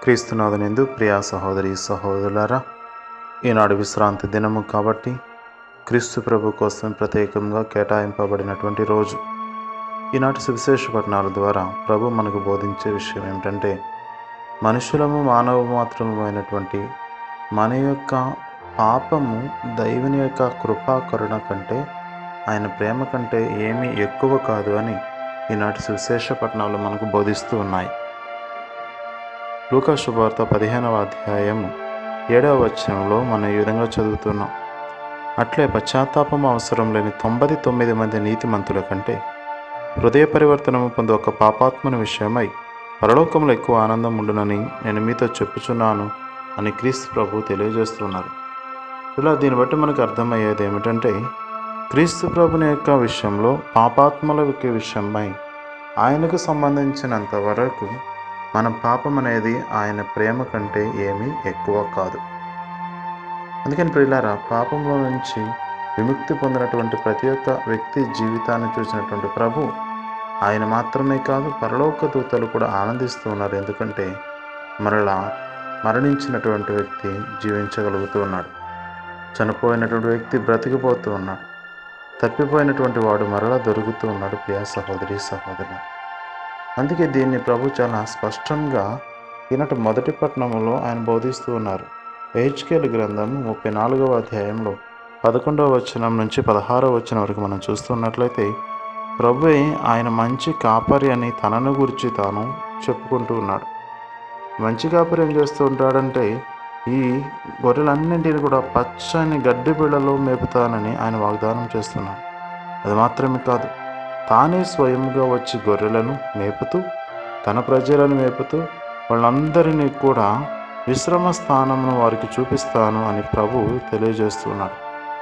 క్రీస్తునాథునిందు ప్రియా సహోదరి సహోదరులారా ఈనాడు విశ్రాంతి దినము కాబట్టి క్రీస్తు ప్రభు కోసం ప్రత్యేకంగా కేటాయింపబడినటువంటి రోజు ఈనాటి సువిశేష పట్టణాల ద్వారా ప్రభు మనకు బోధించే విషయం ఏమిటంటే మనుషులము మానవ మాత్రమైనటువంటి మన యొక్క పాపము దైవుని యొక్క కృపా కరుణ కంటే ఆయన ప్రేమ కంటే ఏమీ ఎక్కువ కాదు అని ఈనాటి సువిశేష పట్టణాలు మనకు బోధిస్తూ ఉన్నాయి లూకా శుభార్త పదిహేనవ అధ్యాయము ఏడవ వచనంలో మనం ఈ విధంగా చదువుతున్నాం అట్లే పశ్చాత్తాపం అవసరం లేని తొంభై తొమ్మిది మంది నీతిమంతుల కంటే హృదయ పరివర్తనము పొందు ఒక పాపాత్మని విషయమై పరలోకంలో ఎక్కువ ఆనందం ఉండునని నేను మీతో చెప్పుచున్నాను అని క్రీస్తు ప్రభు తెలియజేస్తున్నారు ఇలా దీన్ని బట్టి మనకు అర్థమయ్యేది ఏమిటంటే క్రీస్తు ప్రభుని యొక్క విషయంలో పాపాత్మల యొక్క విషయమై ఆయనకు సంబంధించినంత వరకు మన పాపం అనేది ఆయన ప్రేమ కంటే ఏమీ ఎక్కువ కాదు అందుకని ప్రియులారా పాపంలో నుంచి విముక్తి పొందినటువంటి ప్రతి ఒక్క వ్యక్తి జీవితాన్ని చూసినటువంటి ప్రభు ఆయన మాత్రమే కాదు పరలోక దూతలు కూడా ఆనందిస్తూ ఉన్నారు ఎందుకంటే మరలా మరణించినటువంటి వ్యక్తి జీవించగలుగుతూ ఉన్నాడు చనిపోయినటువంటి వ్యక్తి బ్రతికిపోతూ ఉన్నాడు తప్పిపోయినటువంటి వాడు మరలా దొరుకుతూ ఉన్నాడు ప్రియా సహోదరి సహోదరు అందుకే దీన్ని ప్రభు చాలా స్పష్టంగా ఈనాటి మొదటి పట్టణంలో ఆయన బోధిస్తూ ఉన్నారు హెచ్కేల్ గ్రంథం ముప్పై నాలుగవ అధ్యాయంలో పదకొండవ వచనం నుంచి పదహారవ వచనం వరకు మనం చూస్తున్నట్లయితే ప్రభువే ఆయన మంచి కాపరి అని తనను గురించి తాను చెప్పుకుంటూ ఉన్నాడు మంచి కాపరి ఏం చేస్తూ ఉంటాడంటే ఈ గొర్రెలన్నింటిని కూడా పచ్చని గడ్డి బిళ్ళలో మేపుతానని ఆయన వాగ్దానం చేస్తున్నాడు అది మాత్రమే కాదు తానే స్వయంగా వచ్చి గొర్రెలను మేపుతూ తన ప్రజలను మేపుతూ వాళ్ళందరినీ కూడా విశ్రమ స్థానమును వారికి చూపిస్తాను అని ప్రభు తెలియజేస్తున్నాడు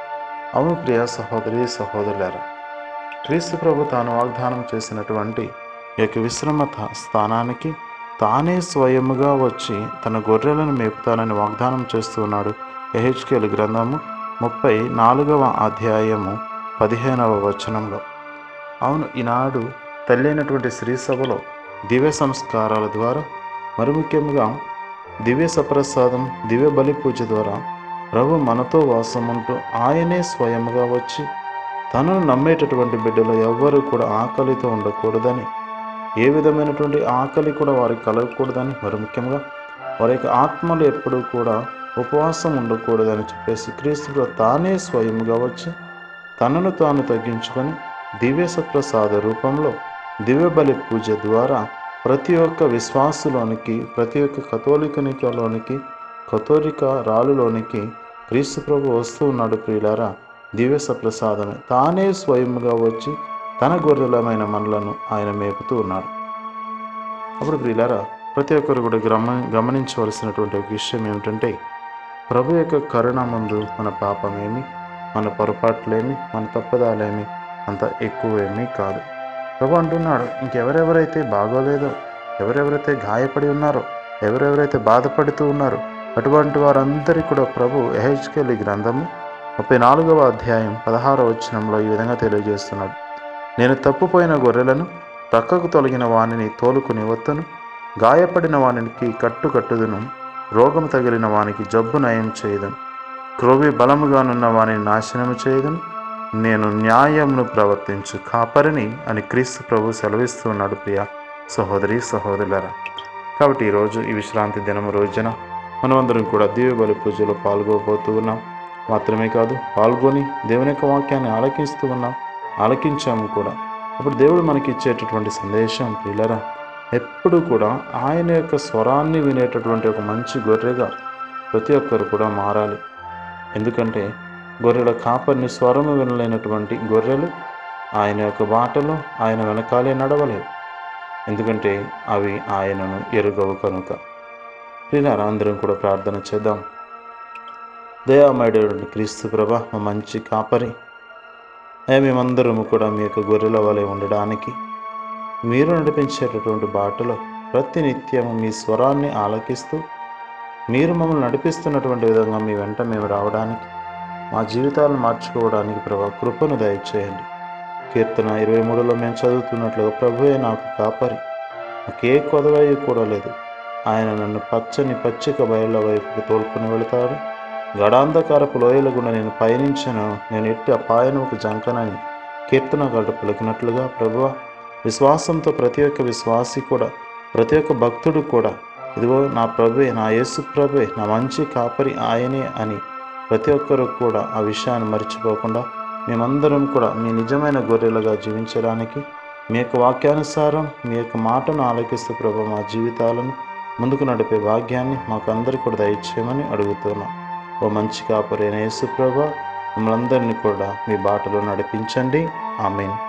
అవును ప్రియ సహోదరి సహోదరులారా క్రీస్తు ప్రభు తాను వాగ్దానం చేసినటువంటి ఈ యొక్క విశ్రమ త- స్థానానికి తానే స్వయముగా వచ్చి తన గొర్రెలను మేపుతానని వాగ్దానం చేస్తున్నాడు ఎహెచ్కేల్ గ్రంథము ముప్పై నాలుగవ అధ్యాయము పదిహేనవ వచనంలో అవును ఈనాడు తల్లైనటువంటి శ్రీ సభలో దివ్య సంస్కారాల ద్వారా మరి ముఖ్యంగా దివ్య సప్రసాదం దివ్య బలి పూజ ద్వారా ప్రభు మనతో వాసముంటూ ఆయనే స్వయముగా వచ్చి తనను నమ్మేటటువంటి బిడ్డలు ఎవ్వరూ కూడా ఆకలితో ఉండకూడదని ఏ విధమైనటువంటి ఆకలి కూడా వారికి కలగకూడదని మరి ముఖ్యంగా వారి యొక్క ఆత్మలు ఎప్పుడూ కూడా ఉపవాసం ఉండకూడదని చెప్పేసి క్రీస్తు ప్రభు తానే స్వయముగా వచ్చి తనను తాను తగ్గించుకొని దివ్య సప్రసాద రూపంలో దివ్య బలి పూజ ద్వారా ప్రతి ఒక్క విశ్వాసులోనికి ప్రతి ఒక్క కథోలికనికలోనికి కథోలిక రాలులోనికి క్రీస్తు ప్రభు వస్తూ ఉన్నాడు ప్రియులారా దివ్య సప్రసాదమే తానే స్వయముగా వచ్చి తన గొర్రెలమైన మనలను ఆయన మేపుతూ ఉన్నాడు అప్పుడు ప్రియులారా ప్రతి ఒక్కరు కూడా గమ గమనించవలసినటువంటి ఒక విషయం ఏమిటంటే ప్రభు యొక్క కరుణ ముందు మన పాపమేమి మన పొరపాట్లేమి మన తప్పుదాలేమి అంత ఎక్కువేమీ కాదు ప్రభు అంటున్నాడు ఇంకెవరెవరైతే బాగోలేదో ఎవరెవరైతే గాయపడి ఉన్నారో ఎవరెవరైతే బాధపడుతూ ఉన్నారో అటువంటి వారందరికీ కూడా ప్రభు ఎహెచ్కెల్ గ్రంథము ముప్పై నాలుగవ అధ్యాయం పదహారవ వచనంలో ఈ విధంగా తెలియజేస్తున్నాడు నేను తప్పుపోయిన గొర్రెలను ప్రక్కకు తొలగిన వానిని తోలుకుని వత్తును గాయపడిన వానికి కట్టు కట్టుదును రోగం తగిలిన వానికి జబ్బు నయం చేయదును క్రొవి బలముగానున్న వానిని నాశనము చేయదును నేను న్యాయమును ప్రవర్తించు కాపరిని అని క్రీస్తు ప్రభు సెలవిస్తున్నాడు ప్రియ సహోదరి సహోదరులరా కాబట్టి ఈరోజు ఈ విశ్రాంతి దినము రోజున మనమందరం కూడా దివ్య బలి పూజలో పాల్గొబోతూ ఉన్నాం మాత్రమే కాదు పాల్గొని దేవుని యొక్క వాక్యాన్ని ఆలకిస్తూ ఉన్నాం ఆలకించాము కూడా అప్పుడు దేవుడు మనకి ఇచ్చేటటువంటి సందేశం పిల్లరా ఎప్పుడు కూడా ఆయన యొక్క స్వరాన్ని వినేటటువంటి ఒక మంచి గొర్రెగా ప్రతి ఒక్కరు కూడా మారాలి ఎందుకంటే గొర్రెల కాపర్ని స్వరము వినలేనటువంటి గొర్రెలు ఆయన యొక్క బాటలో ఆయన వెనకాలే నడవలేవు ఎందుకంటే అవి ఆయనను ఎరుగవు కనుక ప్రియులారా అందరం కూడా ప్రార్థన చేద్దాం దయామయుడు క్రీస్తు ప్రభ మా మంచి కాపరి అయ్యా మేమందరము కూడా మీ యొక్క గొర్రెల వలె ఉండడానికి మీరు నడిపించేటటువంటి బాటలో ప్రతి నిత్యము మీ స్వరాన్ని ఆలకిస్తూ మీరు మమ్మల్ని నడిపిస్తున్నటువంటి విధంగా మీ వెంట మేము రావడానికి మా జీవితాలను మార్చుకోవడానికి ప్రభా కృపను దయచేయండి కీర్తన ఇరవై మూడులో మేము చదువుతున్నట్లుగా ప్రభువే నాకు కాపరి నాకే కొదవయ్యి కూడా లేదు ఆయన నన్ను పచ్చని పచ్చిక బయళ్ళ వైపుకు తోలుకొని వెళతాడు గడాంధకారపు లోయల గుండా నేను పయనించను నేను ఎట్టి అపాయనముకు జంకనని కీర్తనగాడు పలికినట్లుగా ప్రభువ విశ్వాసంతో ప్రతి ఒక్క విశ్వాసి కూడా ప్రతి ఒక్క భక్తుడు కూడా ఇదిగో నా ప్రభువే నా యేసు ప్రభువే నా మంచి కాపరి ఆయనే అని ప్రతి ఒక్కరూ కూడా ఆ విషయాన్ని మర్చిపోకుండా మేమందరం కూడా మీ నిజమైన గొర్రెలుగా జీవించడానికి మీ యొక్క వాక్యానుసారం మీ యొక్క మాటను ఆలకిస్తూ ప్రభు మా జీవితాలను ముందుకు నడిపే భాగ్యాన్ని మాకు అందరికీ కూడా దయచేయమని అడుగుతున్నాం ఓ మంచి కాపరైన యేసు ప్రభ మమ్మల్ని అందరినీ కూడా మీ బాటలో నడిపించండి ఆమెన్